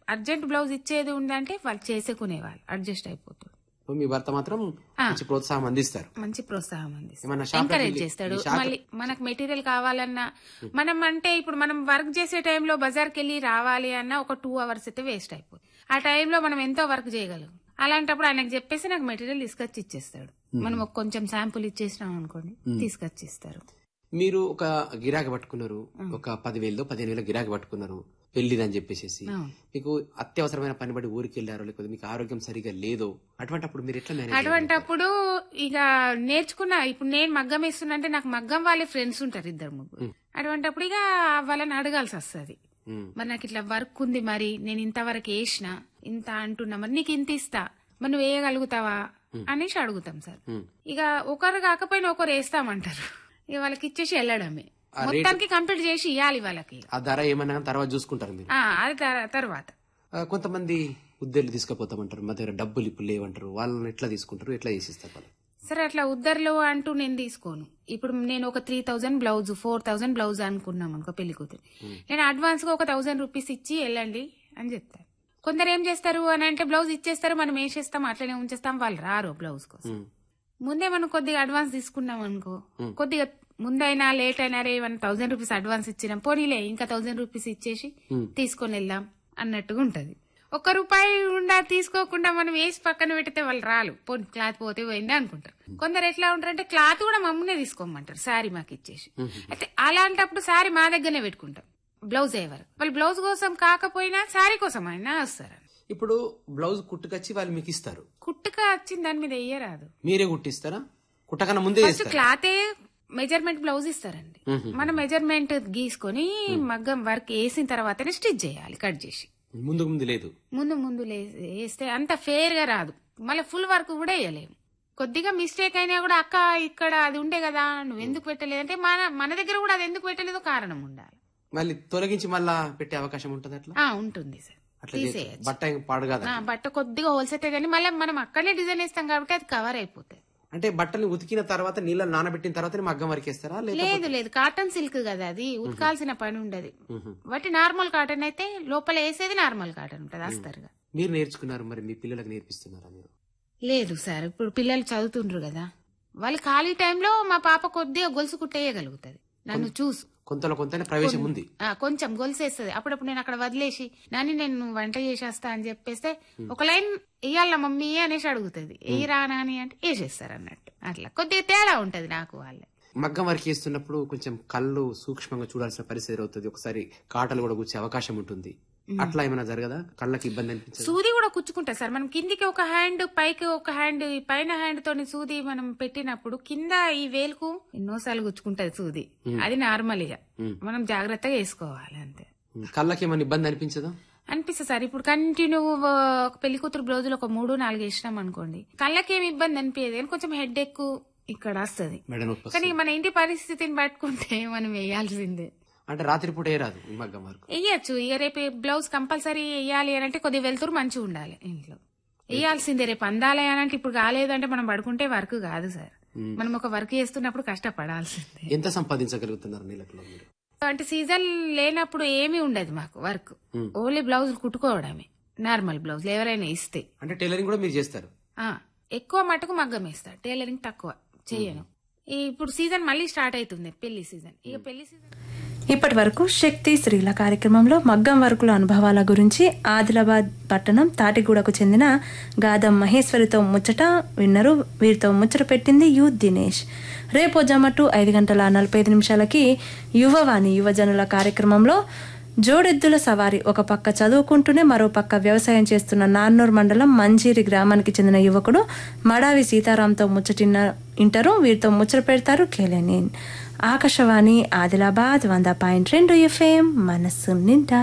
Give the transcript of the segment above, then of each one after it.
Urgent blouse ఇచ్చేది ఉందంటే వాళ్ళు చేసుకునేవాళ్ళు అడ్జస్ట్ అయిపోతుంది మీ భర్త మాత్రం మంచి ప్రోత్సాహం అందిస్తారు మంచి ప్రోత్సాహం అందిస్తాడు ఏమన్నా షాప్ ఎంకరేజ్ చేస్తాడు మళ్ళీ మనకు మెటీరియల్ కావాలన్నా మనం అంటే ఇప్పుడు మనం వర్క్ చేసే టైంలో బజార్కి వెళ్ళి రావాలి అన్న ఒక టూ అవర్స్ అయితే వేస్ట్ అయిపోతుంది ఆ టైంలో మనం ఎంతో వర్క్ చేయగలం అలాంటప్పుడు ఆయనకు చెప్పేసి నాకు మెటీరియల్ తీసుకొచ్చి ఇచ్చేస్తాడు మనం ఒక కొంచెం శాంపుల్ ఇచ్చేసినాం అనుకోండి తీసుకొచ్చి ఇస్తారు మీరు ఒక గిరాకీ పట్టుకున్నారు ఒక పదివేలు పదిహేను వేల గిరాకీ పట్టుకున్నారు పెళ్లిదని చెప్పేసి అవును. మీకు అత్యవసరమైన పని బట్టి ఊరికి వెళ్ళారో లేకపోతే మీకు ఆరోగ్యం సరిగా లేదో అటువంటిప్పుడు మీరు ఎట్లా మేనేజ్ అటువంటప్పుడు ఇక నేర్చుకున్న ఇప్పుడు నేను మగ్గం వేస్తున్నా అంటే నాకు మగ్గం వాళ్ళే ఫ్రెండ్స్ ఉంటారు ఇద్దరు ముగ్గురు అటువంటప్పుడు ఇక వాళ్ళని అడగాల్సి వస్తుంది మరి నాకు ఇట్లా వర్క్ ఉంది మరి నేను ఇంతవరకు వేసిన ఇంత అంటున్నా మరి నీకు ఇంత ఇస్తా మరి నువ్వు వేయగలుగుతావా అనేసి అడుగుతాం సార్ ఇక ఒకరు కాకపోయినా ఒకరు వేస్తామంటారు ఇక వాళ్ళకి ఇచ్చేసి వెళ్ళడమే మొత్తానికి కంప్లీట్ చేసి ఇవ్వాలి వాళ్ళకి ఆ ధర ఏమన్నా కానీ తర్వాత చూసుకుంటారు మీరు ఆ, అది తర్- తర్వాత ఆ, కొంతమంది ఉద్యోగులు తీసుకుపోతామంటారు మా దగ్గర డబ్బులు ఇప్పుడు లేవంటారు వాళ్ళని ఎట్లా తీసుకుంటారు ఎట్లా చేసిస్తారు వాళ్ళు సరే అట్లా ఉద్దర్లో అంటూ నేను తీసుకోను ఇప్పుడు నేను ఒక three thousand blouse four thousand blouse అనుకున్నాం అనుకో పెళ్లి కూతురు నేను అడ్వాన్స్ గా ఒక థౌజండ్ రూపీస్ ఇచ్చి వెళ్ళండి అని చెప్తాను కొందరు ఏం చేస్తారు అని అంటే బ్లౌజ్ ఇచ్చేస్తారు మనం వేసేస్తాం అట్లనే ఉంచేస్తాం వాళ్ళు రారు బ్లౌజ్ కోసం ఉమ్. ముందే మనం కొద్దిగా అడ్వాన్స్ తీసుకున్నాం అనుకో కొద్దిగా ముందైనా లేట్ అయినా రే వన్ థౌసండ్ రూపీస్ అడ్వాన్స్ ఇచ్చినాం పోనీలే ఇంకా థౌసండ్ రూపీస్ ఇచ్చేసి తీసుకొని వెళ్దాం అన్నట్టుగా ఉంటది ఒక్క రూపాయి ఉండా తీసుకోకుండా మనం వేసి పక్కన పెడితే వాళ్ళు రాలు పోనీ క్లాత్ పోతే పోయింది అనుకుంటారు కొందరు ఎట్లా ఉంటారంటే క్లాత్ కూడా మమ్మల్నే తీసుకోమంటారు శారీ మాకు ఇచ్చేసి అయితే అలాంటప్పుడు శారీ మా దగ్గరనే పెట్టుకుంటాం బ్లౌజ్ అయ్యేవారు వాళ్ళు బ్లౌజ్ కోసం కాకపోయినా శారీ కోసం అయినా వస్తారు ఇప్పుడు బ్లౌజ్ కుట్టుకొచ్చి వాళ్ళు మీకు ఇస్తారు కుట్టుక వచ్చింది దాని మీద వేయరాదు మీరే కుట్టిస్తారా కుట్టకన్నా ముందే ఫస్ట్ చేస్తారు క్లాతే మెజర్మెంట్ బ్లౌజ్ ఇస్తారండి మన మెజర్మెంట్ గీసుకొని మగ్గం వర్క్ వేసిన తర్వాతనే స్టిచ్ చేయాలి కట్ చేసి ముందు ముందు లేదు ముందు ముందు లే- వేస్తే అంత ఫేర్ గా రాదు మళ్ళీ ఫుల్ వర్క్ కూడా వేయలేము కొద్దిగా మిస్టేక్ అయినా కూడా అక్క ఇక్కడ అది ఉండే కదా నువ్వు ఎందుకు పెట్టలేదు అంటే మన మన దగ్గర కూడా అది ఎందుకు పెట్టలేదో కారణం ఉండాలి మళ్ళీ తొలగించి మళ్ళా పెట్టే అవకాశం ఉంటుంది అట్లా ఆ ఉంటుంది సార్ అట్లా చేస్తే తీసేయచ్చు బట్ట ఏం పాడు కాదు ఆ, బట్ట కొద్దిగా హోల్సేటే కానీ మళ్ళీ మనం అక్కడనే డిజైన్ వేస్తాం కాబట్టి అది కవర్ అయిపోతుంది అంటే బట్టలు ఉతికిన తర్వాత నీళ్ళ నానబెట్టిన తర్వాత మగ్గం వరకేస్తారా లేదా లేదు లేదు కాటన్ సిల్క్ కదా అది ఉతకాల్సిన పని ఉండదు బట్టి నార్మల్ కాటన్ అయితే లోపల వేసేది నార్మల్ కాటన్ ఉంటది అస్తరుగా మీరు నేర్చుకున్నారు మరి మీ పిల్లలకు నేర్పిస్తున్నారా మీరు లేదు సార్ ఇప్పుడు పిల్లలు చదువుతుండ్రు కదా వాళ్ళు ఖాళీ టైంలో మా పాప కొద్దిగా గొలుసు కుట్టేయగలుగుతుంది నన్ను చూసు కొంతలో కొంత ప్రవేశం ఉంది ఆ, కొంచెం గొలుసేస్తుంది అప్పుడప్పుడు నేను అక్కడ వదిలేసి నాని నేను వంట చేసేస్తా అని చెప్పేస్తే ఒక లైన్ వేయాల మమ్మీ అనేసి అడుగుతుంది వేయరా నాని అంటే వేసేస్తారు అన్నట్టు అట్లా కొద్దిగా తేడా ఉంటది నాకు వాళ్ళే మగ్గం వరకు వేస్తున్నప్పుడు కొంచెం కళ్ళు సూక్ష్మంగా చూడాల్సిన పరిస్థితి అవుతుంది ఒకసారి కాటలు కూడా కూర్చే అవకాశం ఉంటుంది అట్లా ఏమైనా జరగదా కళ్ళకి ఇబ్బంది అనిపించదు సూది కూడా కుచ్చుకుంటుంది సార్ మనం కిందికి ఒక హ్యాండ్ పైకి ఒక హ్యాండ్ ఈ పైన హ్యాండ్ తోని సూది మనం పెట్టినప్పుడు కింద ఈ వేలుకు ఎన్నోసార్లు గుచ్చుకుంటది సూది అది నార్మల్ ఇక మనం జాగ్రత్తగా వేసుకోవాలి అంతే కళ్ళకి ఏమైనా ఇబ్బంది అనిపించదా అనిపిస్తుంది సార్ ఇప్పుడు కంటిన్యూ ఒక పెళ్లి కూతురు బ్లౌజులు ఒక మూడు నాలుగు వేసినాం అనుకోండి కళ్ళకేం ఇబ్బంది అనిపించదు కానీ కొంచెం హెడ్ ఎక్కువ ఇక్కడ వస్తుంది మెడ నొప్పి కానీ మన ఇంటి పరిస్థితిని పట్టుకుంటే మనం వేయాల్సిందే అంటే రాత్రిపూట ఏ రాదు ఈ మగ్గం వరకు వేయచ్చు ఇక రేపు బ్లౌజ్ కంపల్సరీ వేయాలి అని అంటే కొద్దిగా వెళ్తురు మంచిగా ఉండాలి ఇంట్లో వేయాల్సిందే రేపు అందాలి అని అంటే ఇప్పుడు కాలేదంటే మనం పడుకుంటే వర్క్ కాదు సార్ మనం ఒక వర్క్ చేస్తున్నప్పుడు కష్టపడాల్సిందే ఎంత సంపాదించగలుగుతున్నారు నెలకులో మీరు అంటే సీజన్ లేనప్పుడు ఏమీ ఉండదు మాకు వర్క్ ఓన్లీ బ్లౌజ్ కుట్టుకోవడమే నార్మల్ బ్లౌజ్ ఎవరైనా ఇస్తే అంటే టైలరింగ్ కూడా మీరు చేస్తారు ఆ ఎక్కువ మటుకు మగ్గం వేస్తా టైలరింగ్ తక్కువ చేయను ఈ ఇప్పుడు సీజన్ మళ్ళీ స్టార్ట్ అవుతుంది పెళ్లి సీజన్ ఇక పెళ్లి సీజన్ ఇప్పటి వరకు శక్తి స్త్రీల కార్యక్రమంలో మగ్గం వర్కుల అనుభవాల గురించి ఆదిలాబాద్ పట్టణం తాటిగూడకు చెందిన గాదం మహేశ్వరితో ముచ్చట విన్నరు వీరితో ముచ్చట పెట్టింది యు దినేష్ రేపు జమటు ఐదు గంటల నలభై ఐదు నిమిషాలకి యువవాణి యువజనుల కార్యక్రమంలో జోడెద్దుల సవారి ఒక పక్క చదువుకుంటూనే మరో పక్క వ్యవసాయం చేస్తున్న నాన్నూర్ మండలం మంజీరి గ్రామానికి చెందిన యువకుడు మడావి సీతారాంతో ముచ్చటిన్న ఇంటరు వీరితో ముచ్చట పెడతారు కేలేనేన్ ఆకాశవాణి ఆదిలాబాద్ వంద పాయింట్ రెండు ఎఫ్ఎం మనస్సు నిండా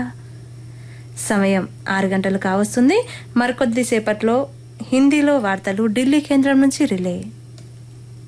సమయం ఆరు గంటలు కావస్తుంది మరికొద్దిసేపట్లో హిందీలో వార్తలు ఢిల్లీ కేంద్రం నుంచి రిలే